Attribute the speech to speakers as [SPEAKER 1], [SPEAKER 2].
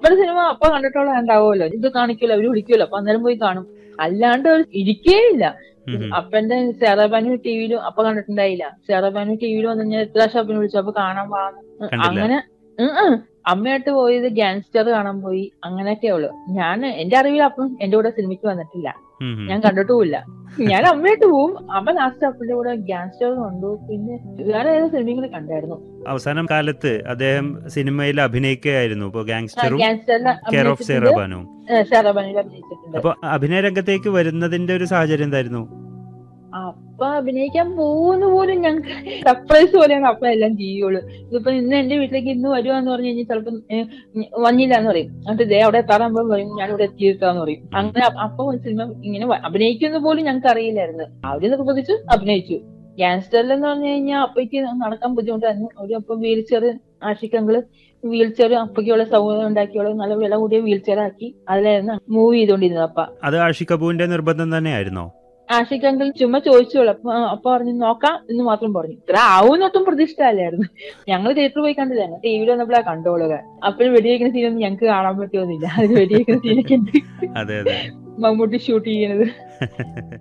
[SPEAKER 1] അപ്പന്റെ സിനിമ അപ്പ കണ്ടിട്ടുള്ള ഉണ്ടാവുമല്ലോ ഇത് കാണിക്കുമല്ലോ അവര് വിളിക്കുമല്ലോ അപ്പൊ അന്നേരം പോയി കാണും അല്ലാണ്ട് ഒരു ഇരിക്കേയില്ല
[SPEAKER 2] ഉം ഉം.
[SPEAKER 1] അപ്പന്റെ സേറാബാനു ടിവിയിലും അപ്പൊ കണ്ടിട്ടുണ്ടായില്ല സേറാബാനു ടിവിയിൽ വന്നു കഴിഞ്ഞാൽ എത്ര ഷോപ്പിന് വിളിച്ചു അപ്പൊ കാണാൻ പാന്ന്
[SPEAKER 2] കണ്ടില്ല.
[SPEAKER 1] അങ്ങനെ ഉം ഉം. അമ്മയായിട്ട് പോയത് ഗാങ്സ്റ്റർ കാണാൻ പോയി അങ്ങനെയൊക്കെ ഉള്ളു ഞാൻ എന്റെ അറിവിൽ അപ്പം എന്റെ കൂടെ സിനിമയ്ക്ക് വന്നിട്ടില്ല
[SPEAKER 2] ഉം ഉം.
[SPEAKER 1] ഞാൻ കണ്ടിട്ടുമില്ല ഞാൻ അമ്മയായിട്ട് പോവും അമ്മ ലാസ്റ്റ് അപ്പന്റെ കൂടെ ഗാങ്സ്റ്റർ കണ്ടു പിന്നെ വേറെ ഏതോ സിനിമകൾ കണ്ടായിരുന്നു
[SPEAKER 2] അവസാനം കാലത്ത് അദ്ദേഹം സിനിമയിൽ അഭിനയിക്കുകയായിരുന്നു ഇപ്പൊ ഗാങ്സ്റ്ററും
[SPEAKER 1] ഗാങ്സ്റ്ററിൽ
[SPEAKER 2] കെയർ ഓഫ് സേറാബാനും
[SPEAKER 1] സേറാബാനിൽ അഭിനയിച്ചിട്ടുണ്ട്
[SPEAKER 2] അപ്പൊ അഭിനയ രംഗത്തേക്ക് വരുന്നതിന്റെ ഒരു സാഹചര്യം എന്തായിരുന്നു
[SPEAKER 1] അപ്പൊ അഭിനയിക്കാൻ പോകുന്ന പോലും ഞങ്ങൾക്ക് സർപ്രൈസ് പോലെയാണ് അപ്പ എല്ലാം ചെയ്യുള്ളൂ ഇതിപ്പോ ഇന്ന് എന്റെ വീട്ടിലേക്ക് ഇന്ന് വരുവാന്ന് പറഞ്ഞു കഴിഞ്ഞാൽ ചിലപ്പോ വന്നില്ല എന്ന് പറയും എന്നിട്ട് ഇതേ അവിടെ എത്താറാകുമ്പോ പറയും ഞാൻ ഇവിടെ എത്തിയിട്ടാന്ന് പറയും അങ്ങനെ അപ്പ- അപ്പൊ ഒരു സിനിമ ഇങ്ങനെ വ- അഭിനയിക്കുന്ന പോലും ഞങ്ങൾക്ക് അറിയില്ലായിരുന്നു അവര് നിർബന്ധിച്ചു അഭിനയിച്ചു ഗാങ്സ്റ്ററിൽ എന്ന് പറഞ്ഞു കഴിഞ്ഞാൽ അപ്പയ്ക്ക് നടക്കാൻ ബുദ്ധിമുട്ടായിരുന്നു ഒരു അപ്പൊ വീൽ ചെയർ ആഷിക്കങ്ങള് വീൽ ചെയർ അപ്പയ്ക്കുള്ള സൗകര്യം ഉണ്ടാക്കിയുള്ള നല്ല വില കൂടിയ വീൽ ചെയർ ആക്കി അതിലായിരുന്നു മൂവ് ചെയ്തോണ്ടിരുന്നത് അപ്പ
[SPEAKER 2] അത് ആഷി കപൂറിന്റെ നിർബന്ധം തന്നെയായിരുന്നോ
[SPEAKER 1] ആഷിക് അങ്കിൾ ചുമ്മാ ചോദിച്ചോളൂ അപ്പൊ അപ്പൊ പറഞ്ഞു നോക്കാം എന്ന് മാത്രം പറഞ്ഞു ഇത്ര ആവുന്നൊട്ടും പ്രതീക്ഷ അല്ലായിരുന്നു ഞങ്ങൾ തിയേറ്ററിൽ പോയി കണ്ടില്ല ഞങ്ങൾ ടി വിയിൽ വന്നപ്പോഴാണ് കണ്ടോളുക അപ്പോഴും വെടിവെക്കുന്ന സീനൊന്നും ഞങ്ങൾക്ക് കാണാൻ പറ്റുമെന്നില്ല അത് വെടിവെക്കുന്ന സീനൊക്കെ ഉണ്ട്
[SPEAKER 2] അതെ അതെ
[SPEAKER 1] മമ്മൂട്ടി ഷൂട്ട് ചെയ്യുന്നത്